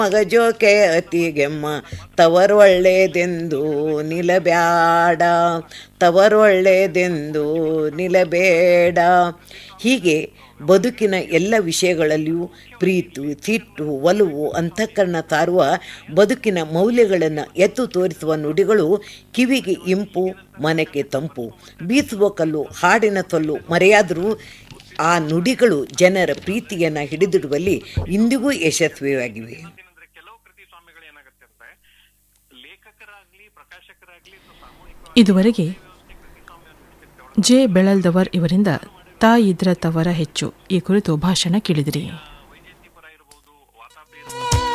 ಮಗಜೋಕೆ ಅತಿಗೆಮ್ಮ ತವರೊಳ್ಳೆದೆಂದು ನಿಲಬ್ಯಾಡ ತವರೊಳ್ಳೆದೆಂದು ನಿಲಬೇಡ ಹೀಗೆ ಬದುಕಿನ ಎಲ್ಲ ವಿಷಯಗಳಲ್ಲಿಯೂ ಪ್ರೀತು ಸಿಟ್ಟು ಒಲವು ಅಂತಃಕರಣ ತಾರುವ ಬದುಕಿನ ಮೌಲ್ಯಗಳನ್ನು ಎತ್ತು ತೋರಿಸುವ ನುಡಿಗಳು ಕಿವಿಗೆ ಇಂಪು ಮನಕ್ಕೆ ತಂಪು ಬೀಸುವ ಕಲ್ಲು ಹಾಡಿನ ತೊಲ್ಲು ಮರೆಯಾದರೂ ಆ ನುಡಿಗಳು ಜನರ ಪ್ರೀತಿಯನ್ನು ಹಿಡಿದಿಡುವಲ್ಲಿ ಇಂದಿಗೂ ಯಶಸ್ವಿಯಾಗಿವೆ ಏನಂದ್ರೆ ಕೆಲವು ಕೃತಿಸ್ವಾಮಿಗಳು ಏನಾಗತ್ತಿರುತ್ತೆ ಲೇಖಕರಾಗ್ಲಿ ಪ್ರಕಾಶಕರಾಗ್ಲಿ ಅಥವಾ ಸಾಮೂಹಿಕ ಇದುವರೆಗೆ ಜೆ ಬೆಳಲ್ದವರ್ ಇವರಿಂದ ತಾಯಿದ್ರ ತವರ ಹೆಚ್ಚು ಈ ಕುರಿತು ಭಾಷಣ ಕೇಳಿದಿರಿ